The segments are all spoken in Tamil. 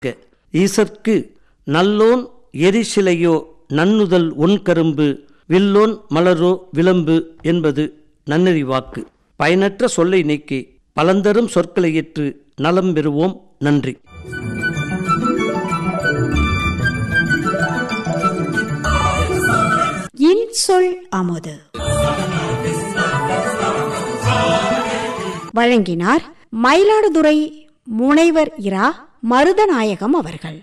ஈசற்கு நல்லோன் எரிசிலையோ நன்னுதல் ஒன்கரும்பு வில்லோன் மலரோ விளம்பு என்பது நன்னெறி வாக்கு பயனற்ற சொல்லை நீக்கி பலந்தரும் சொற்களை ஏற்று நலம் பெறுவோம் நன்றி இன்சொல் அமுது வழங்கினார் மயிலாடுதுறை முனைவர் இரா மருதநாயகம் அவர்கள்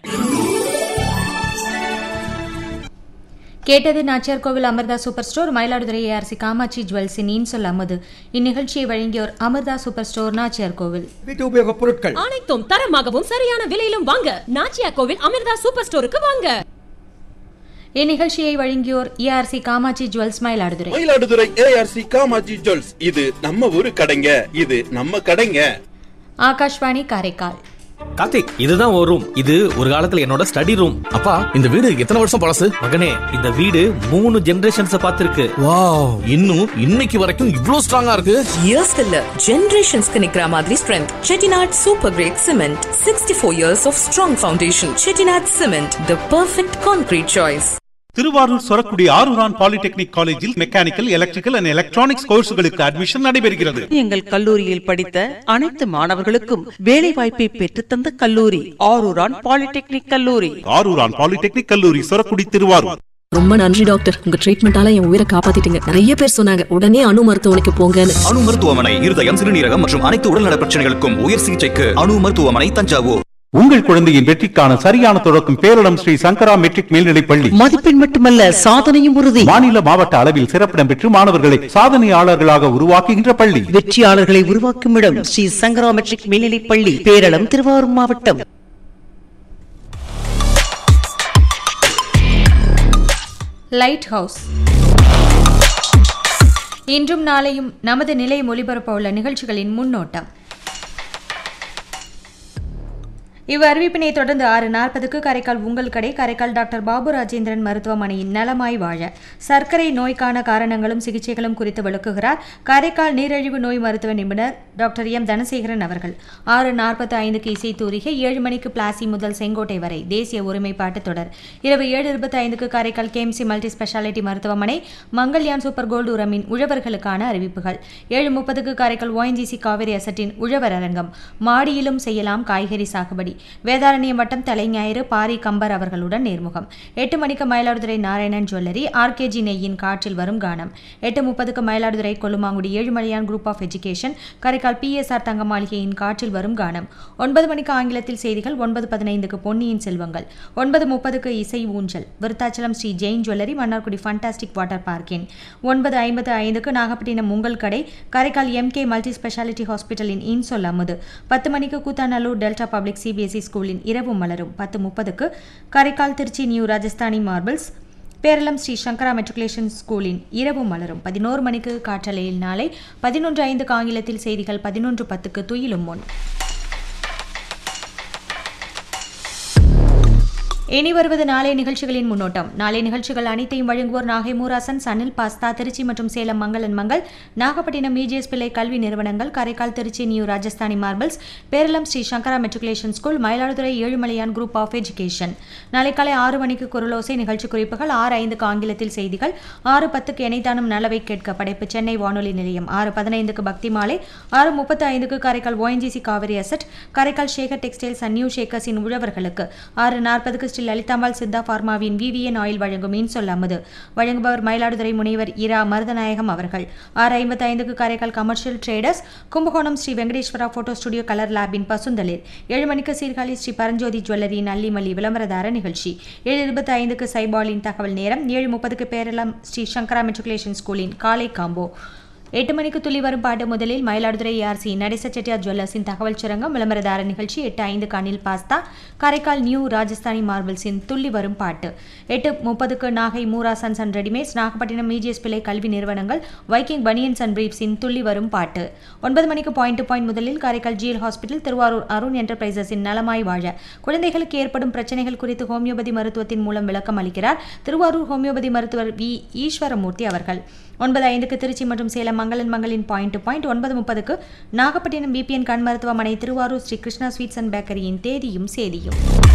கேட்டது Nachiyar Kovil Amirtha super store Mayiladuthurai ARC Kamatchi ஜுவல்ஸின் இன்சொல் அமுது இந்நிகழ்ச்சியை வழங்கியோர் அமிர்தா சூப்பர் ஸ்டோர் நாச்சியார் கோவில் வீட்டு உபயோகப் பொருட்கள் அனைத்தும் தரமாகவும் சரியான விலையிலும் வாங்க நாச்சியா கோவில் அமிர்தா சூப்பர் ஸ்டோருக்கு வாங்க இந்நிகழ்ச்சியை வழங்கியோர் ARC Kamatchi jewels Mayiladuthurai Mayiladuthurai ARC Kamatchi jewels இது நம்ம ஊரு கடைங்க இது நம்ம கடைங்க ஆகாஷ்வாணி காரைக்கால் கார்த்திக் இதுதான் ஒரு ரூம் இது ஒரு காலத்துல என்னோட ஸ்டடி ரூம் அப்பா இந்த வீடு எத்தனை வருஷம் பழசு மகனே இந்த வீடு மூணு ஜெனரேஷன்ஸ் பார்த்திருக்கு வாவ் இன்னும் இன்னைக்கு வரைக்கும் இவ்ளோ ஸ்ட்ராங்கா இருக்கு இயர்ஸ்க்கு இல்ல ஜெனரேஷன்ஸ்க்கு நிக்கிற மாதிரி strength Chettinad super grade cement sixty four years of strong foundation Chettinad cement the perfect concrete choice Thiruvarur Sorakudi Arooran polytechnic காலேஜில் மெக்கானிக்கல் எலக்ட்ரிக்கல் அண்ட் எலக்ட்ரானிக்ஸ் கோர்ஸ்களுக்கு அட்மிஷன் நடைபெறுகிறது எங்கள் கல்லூரியில் படித்த அனைத்து மாணவர்களுக்கும் வேலை வாய்ப்பை பெற்றுத்தந்த கல்லூரி ஆரூரான் பாலிடெக்னிக் கல்லூரி ஆரூரான் பாலிடெக்னிக் கல்லூரி சொரக்குடி திருவாரூர் ரொம்ப நன்றி டாக்டர் உங்க ட்ரீட்மெண்டால என் உயிரை காப்பாத்திட்டீங்க நிறைய பேர் சொன்னாங்க உடனே அணு மருத்துவமனைக்கு போங்கன்னு அணு மருத்துவமனை இருதயம் சிறுநீரகம் மற்றும் அனைத்து உடல்நல பிரச்சனைகளுக்கும் உயர் சிகிச்சைக்கு அணு மருத்துவமனை தஞ்சாவூர் உங்கள் குழந்தையின் வெற்றிக்கான சரியான தொடக்கம் பேரிடம் ஸ்ரீ சங்கரா மெட்ரிக் மேல்நிலைப் பள்ளி மதிப்பெண் மட்டுமல்ல சாதனையும் உறுதி மாநில மாவட்ட அளவில் சிறப்பிடம் பெற்று மாணவர்களை சாதனையாளர்களாக உருவாக்குகின்ற பள்ளி வெற்றியாளர்களை உருவாக்கும் இடம் ஸ்ரீ சங்கரா மெட்ரிக் மேல்நிலைப் பள்ளி பேரளம் திருவாரூர் மாவட்டம் லைட் ஹவுஸ் இன்றும் நாளையும் நமது நிலையம் ஒளிபரப்ப உள்ள நிகழ்ச்சிகளின் முன்னோட்டம் இவ் அறிவிப்பினை தொடர்ந்து ஆறு நாற்பதுக்கு காரைக்கால் உங்கள் கடை காரைக்கால் டாக்டர் பாபு ராஜேந்திரன் மருத்துவமனையின் நலமாய் வாழ சர்க்கரை நோய்க்கான காரணங்களும் சிகிச்சைகளும் குறித்து விளக்குகிறார் காரைக்கால் நீரிழிவு நோய் மருத்துவ நிபுணர் டாக்டர் எம் தனசேகரன் அவர்கள் ஆறு நாற்பத்தி ஐந்துக்கு இசை தூரிகை ஏழு மணிக்கு பிளாசி முதல் செங்கோட்டை வரை தேசிய ஒருமைப்பாட்டு தொடர் இரவு ஏழு இருபத்தி ஐந்துக்கு காரைக்கால் கேஎம்சி மல்டி ஸ்பெஷாலிட்டி மருத்துவமனை மங்கள்யான் சூப்பர் கோல்டு உரமின் உழவர்களுக்கான அறிவிப்புகள் ஏழு முப்பதுக்கு காரைக்கால் ஓஎன்ஜிசி காவிரி அசட்டின் உழவர் அரங்கம் மாடியிலும் செய்யலாம் காய்கறி சாகுபடி வேதாரண்யம் வட்டம் தலைஞாயிறு பாரி கம்பர் அவர்களுடன் நேர்முகம் எட்டு மணிக்கு மயிலாடுதுறை நாராயணன் ஜுவல்லரி ஆர்கேஜி நெய்யின் காற்றில் வரும் கானம் எட்டு முப்பதுக்கு Mayiladuthurai Kollumangudi Ezhumalaiyan group of education Karaikal PSR Thanga மாளிகையின் காற்றில் வரும் கானம் ஒன்பது மணிக்கு ஆங்கிலத்தில் செய்திகள் ஒன்பது பதினைந்துக்கு பொன்னியின் செல்வங்கள் ஒன்பது முப்பதுக்கு இசை ஊஞ்சல் Virudhachalam Sri Jain jewellery Mannargudi fantastic water பார்க்கின் ஒன்பது ஐம்பது ஐந்துக்கு நாகப்பட்டினம் உங்கள் கடை காரைக்கால் எம்கே மல்டி ஸ்பெஷாலிட்டி ஹாஸ்பிட்டலின் இன்சொல் அமுது பத்து மணிக்கு கூத்தாநல்லூர் டெல்டா பப்ளிக் சிபிஎஸ்இ ஸ்கூலின் இரவு மலரும் பத்து முப்பதுக்கு Karaikal Trichy new Rajasthani marbles Peralam Sri Sankara matriculation ஸ்கூலின் இரவு மலரும் பதினோரு மணிக்கு காற்றலையில் நாளை பதினொன்று ஐந்துக்கு ஆங்கிலத்தில் செய்திகள் பதினொன்று பத்துக்கு துயிலும் முன் இனி வருவது நாளை நிகழ்ச்சிகளின் முன்னோட்டம் நாளை நிகழ்ச்சிகள் அனைத்தையும் வழங்குவோர் நாகை மூராசன் சனில் பாஸ்தா திருச்சி மற்றும் சேலம் மங்களன் மங்கள் நாகப்பட்டினம் இஜிஎஸ் பிள்ளை கல்வி நிறுவனங்கள் Karaikal Trichy new Rajasthani marbles Peralam Sri Sankara matriculation school Mayiladuthurai Ezhumalaiyan group of education நாளை காலை ஆறு மணிக்கு குரலோசை நிகழ்ச்சி குறிப்புகள் ஆறு ஐந்துக்கு ஆங்கிலத்தில் செய்திகள் ஆறு பத்துக்கு இணைத்தானும் நலவை கேட்க படைப்பு சென்னை வானொலி நிலையம் ஆறு பதினைந்துக்கு பக்தி மாலை ஆறு முப்பத்தி ஐந்துக்கு Karaikal ONGC Cauvery asset Karaikal Sekar textiles and new ஷேக்கர்ஸின் உழவர்களுக்கு ஆறு நாற்பதுக்கு ஸ்ரீ லலிதாம்பாள் சித்தா பார்மாவின் விவிஎன் ஆயில் வழங்கும் இன்சொல் அமுது வழங்குபவர் மயிலாடுதுறை முனைவர் இரா மருதநாயகம் அவர்கள் ஆறு ஐம்பத்தி ஐந்துக்கு Karaikal commercial traders Kumbakonam Sri Venkateswara photo studio colour லேபின் பசுந்தளிர் ஏழு மணிக்கு சீர்காழி ஸ்ரீ பரஞ்சோதி ஜுவல்லரியின் அல்லிமல்லி விளம்பரதார நிகழ்ச்சி ஏழு இருபத்தி ஐந்துக்கு சைபாலின் தகவல் நேரம் ஏழு முப்பதுக்கு பேரளம் ஸ்ரீ சங்கரா மெட்ரிகுலேஷன் ஸ்கூலின் காலை காம்போ எட்டு மணிக்கு துளி வரும் பாட்டு முதலில் மயிலாடுதுறை ஆர்சி நடேச செட்டியார் ஜுவல்லர்ஸின் தகவல் சுரங்கம் விளம்பரதார நிகழ்ச்சி எட்டு ஐந்து அனில் பாஸ்தா காரைக்கால் நியூ ராஜஸ்தானி மார்பிள்ஸின் துள்ளி வரும் பாட்டு எட்டு முப்பதுக்கு Nagai Moora sons and readymades Nagapattinam EGS Pillai கல்வி நிறுவனங்கள் வைக்கிங் பனியன்ஸ் அண்ட் பிரீப்ஸின் துள்ளி வரும் பாட்டு ஒன்பது மணிக்கு பாயிண்ட் டு பாயிண்ட் முதலில் காரைக்கால் ஜிஎல் ஹாஸ்பிட்டல் திருவாரூர் அருண் என்டர்பிரைசஸின் நலமாய் வாழ குழந்தைகளுக்கு ஏற்படும் பிரச்சனைகள் குறித்து ஹோமியோபதி மருத்துவத்தின் மூலம் விளக்கம் அளிக்கிறார் திருவாரூர் ஹோமியோபதி மருத்துவர் வி ஈஸ்வரமூர்த்தி அவர்கள் ஒன்பது ஐந்துக்கு திருச்சி மற்றும் சேலம் மங்களன் மங்களின் பாயிண்ட் டு பாயிண்ட் ஒன்பது முப்பதுக்கு நாகப்பட்டினம் பிபிஎன் கண் மருத்துவமனை திருவாரூர் ஸ்ரீ கிருஷ்ணா ஸ்வீட்ஸ் அண்ட் பேக்கரியின் தேதியும் சேதியும்